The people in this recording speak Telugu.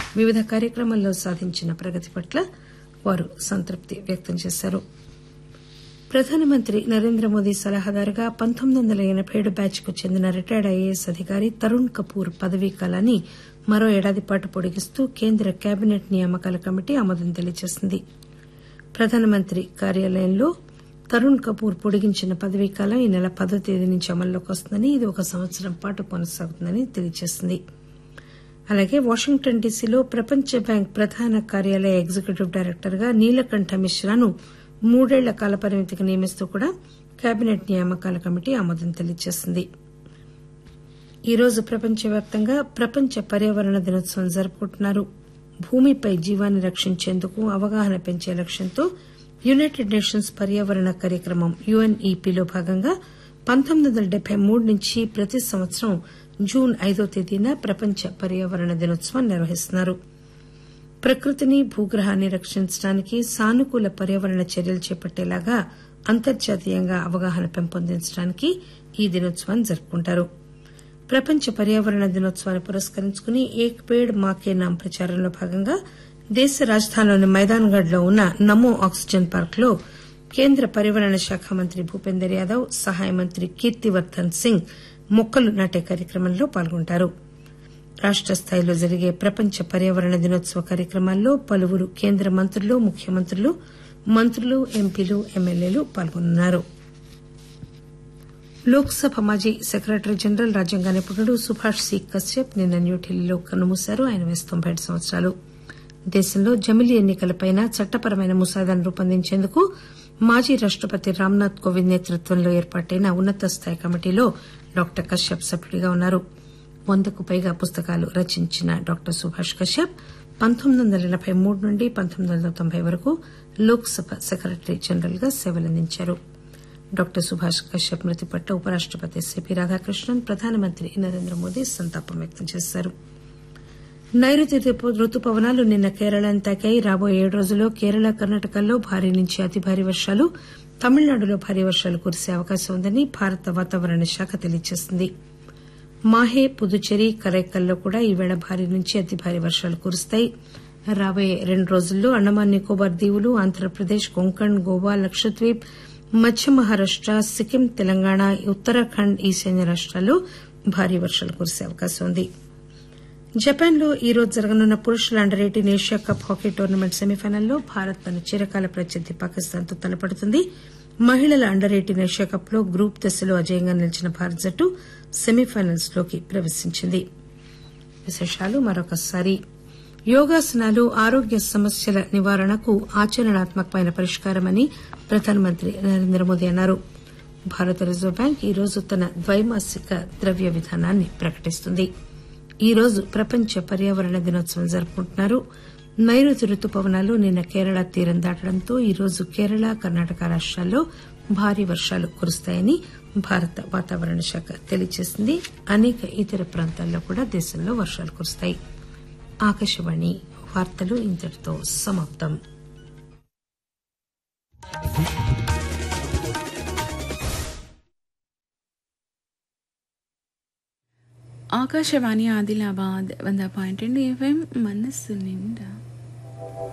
వివిధ కార్యక్రమాల్లో సాధించిన ప్రగతి పట్ల వారు సంతృప్తి వ్యక్తం చేశారు ప్రధానమంత్రి నరేంద్ర మోదీ సలహాదారుగా పంతొమ్మిది వందల ఎనబై ఏడు బ్యాచ్ కు చెందిన రిటైర్డ్ ఐఏఎస్ అధికారి తరుణ్ కపూర్ పదవీ కాలాన్ని మరో ఏడాది పాటు పొడిగిస్తూ కేంద్ర కేబినెట్ నియామకాల కమిటీ ఆమోదం తెలియజేసింది ప్రధానమంత్రి కార్యాలయంలో తరుణ్ కపూర్ పొడిగించిన పదవీకాలం ఈ నెల పదో తేదీ నుంచి అమల్లోకి వస్తుందని ఇది ఒక సంవత్సరం పాటు కొనసాగుతుందని తెలియజేసింది అలాగే వాషింగ్టన్ డీసీలో ప్రపంచ బ్యాంక్ ప్రధాన కార్యాలయ ఎగ్జిక్యూటివ్ డైరెక్టర్ గా నీలకంఠ మిశ్రాను మూడేళ్ల కాలపరిమితికి నియమిస్తూ కూడా కేబినెట్ నియామకాల కమిటీ ఆమోదం తెలియజేసింది ఈ రోజు ప్రపంచవ్యాప్తంగా ప్రపంచ పర్యావరణ దినోత్సవం జరుపుకుంటున్నారు భూమిపై జీవాన్ని రక్షించేందుకు అవగాహన పెంచే లక్ష్యంతో యునైటెడ్ నేషన్స్ పర్యావరణ కార్యక్రమం యుఎన్ఈపీలో భాగంగా పంతొమ్మిది వందల డెబ్బై మూడు నుంచి ప్రతి సంవత్సరం జూన్ ఐదో తేదీన ప్రపంచ పర్యావరణ దినోత్సవం నిర్వహిస్తున్నారు ప్రకృతిని భూగ్రహాన్ని రక్షించడానికి సానుకూల పర్యావరణ చర్యలు చేపట్టేలాగా అంతర్జాతీయంగా అవగాహన పెంపొందించడానికి ఈ దినోత్సవాన్ని జరుపుకుంటారు ప్రపంచ పర్యావరణ దినోత్సవాన్ని పురస్కరించుకుని ఏక్ పేడ్ మా కే నామ్ ప్రచారంలో భాగంగా దేశ రాజధానిలోని మైదాన్గఢ్ లో ఉన్న నమో ఆక్సిజన్ పార్క్ లో కేంద్ర పర్యావరణ శాఖ మంత్రి భూపేందర్ యాదవ్ సహాయ మంత్రి కీర్తివర్దన్ సింగ్ మొక్కలు నాటే కార్యక్రమంలో పాల్గొంటారు రాష్ట స్థాయిలో జరిగే ప్రపంచ పర్యావరణ దినోత్సవ కార్యక్రమాల్లో పలువురు కేంద్ర మంత్రులు ముఖ్యమంత్రులు మంత్రులు ఎంపీలు ఎమ్మెల్యేలు పాల్గొన్నారు లోక్ సభ మాజీ సెక్రటరీ జనరల్ రాజ్యాంగ నిపుణుడు సుభాష్ సి కశ్యప్ నిన్న న్యూఢిల్లీలో కన్నుమూశారు ఆయన వయసు తొంభై ఏడు సంవత్సరాలు దేశంలో జమిలీ ఎన్నికలపై చట్టపరమైన ముసాదాను రూపొందించేందుకు మాజీ రాష్టపతి రామ్నాథ్ కోవింద్ నేతృత్వంలో ఏర్పాటైన ఉన్నత స్థాయి కమిటీలో డాక్టర్ కశ్యప్ సభ్యుడిగా ఉన్నారు వందకు పైగా పుస్తకాలు రచించిన డాక్టర్ సుభాష్ కశ్యప్ పంతొమ్మిది వందల ఎనబై మూడు నుండి పంతొమ్మిది వందల తొంభై వరకు లోక్ సభ సెక్రటరీ జనరల్ గా సేవలందించారు డాక్టర్ సుభాష్ కశ్యప్ మృతి పట్ల ఉపరాష్టపతి సిపి రాధాకృష్ణన్ ప్రధానమంత్రి నరేంద్ర మోదీ సంతాపం వ్యక్తం చేశారు నైరుతి రుతుపవనాలు నిన్న కేరళను తాకాయి రాబోయే ఏడు రోజుల్లో కేరళ కర్ణాటకల్లో భారీ నుంచి అతి భారీ వర్షాలు తమిళనాడులో భారీ వర్షాలు కురిసే అవకాశం ఉందని భారత వాతావరణ శాఖ తెలియజేసింది మాహే పుదుచ్చేరి కరైకల్లో కూడా ఈవేళ భారీ నుంచి అతి భారీ వర్షాలు కురుస్తాయి రాబోయే రెండు రోజుల్లో అండమాన్ నికోబార్ దీవులు ఆంధ్రప్రదేశ్ కొంకణ్ గోవా లక్షద్వీప్ మధ్య మహారాష్ట సిక్కిం తెలంగాణ ఉత్తరాఖండ్ ఈశాన్య రాష్టాల్లో భారీ వర్షాలు కురిసే అవకాశం ఉంది జపాన్ లో ఈ రోజు జరగనున్న పురుషుల under eighteen Asia cup hockey tournament సెమీఫైనల్లో భారత్ తన చిరకాల ప్రత్యర్థి పాకిస్తాన్ తో తలపడుతుంది మహిళల అండర్ ఎయిటీన్ ఏషియా కప్ లో గ్రూప్ దశలో అజయంగా నిలిచిన భారత జట్టు సెమీఫైనల్స్ లోకి ప్రవేశించింది విశేషాలు మరొకసారి యోగాసనాలు ఆరోగ్య సమస్యల నివారణకు ఆచరణాత్మకమైన పరిష్కారమని ప్రధానమంత్రి నరేంద్ర మోదీ అన్నారు భారత రిజర్వ్ బ్యాంక్ ఈ రోజు తన ద్వైమాసిక ద్రవ్య విధానాన్ని ప్రకటిస్తుంది ఈ రోజు ప్రపంచ పర్యావరణ దినోత్సవం జరుపుకుంటున్నారు నైరుతి రుతుపవనాలు నిన్న కేరళ తీరం దాటడంతో ఈ రోజు కేరళ కర్ణాటక రాష్టాల్లో భారీ వర్షాలు కురుస్తాయని భారత వాతావరణ శాఖ తెలియజేసింది అనేక ఇతర ప్రాంతాల్లో కూడా దేశంలో వర్షాలు కురుస్తాయి ఆకాశవాణి వార్తలు ఇంతటితో సమాప్తం ఆకాశవాణి ఆదిలాబాద్ వంద పాయింట్ రెండు ఎఫ్ఎం మనస్సు నిండా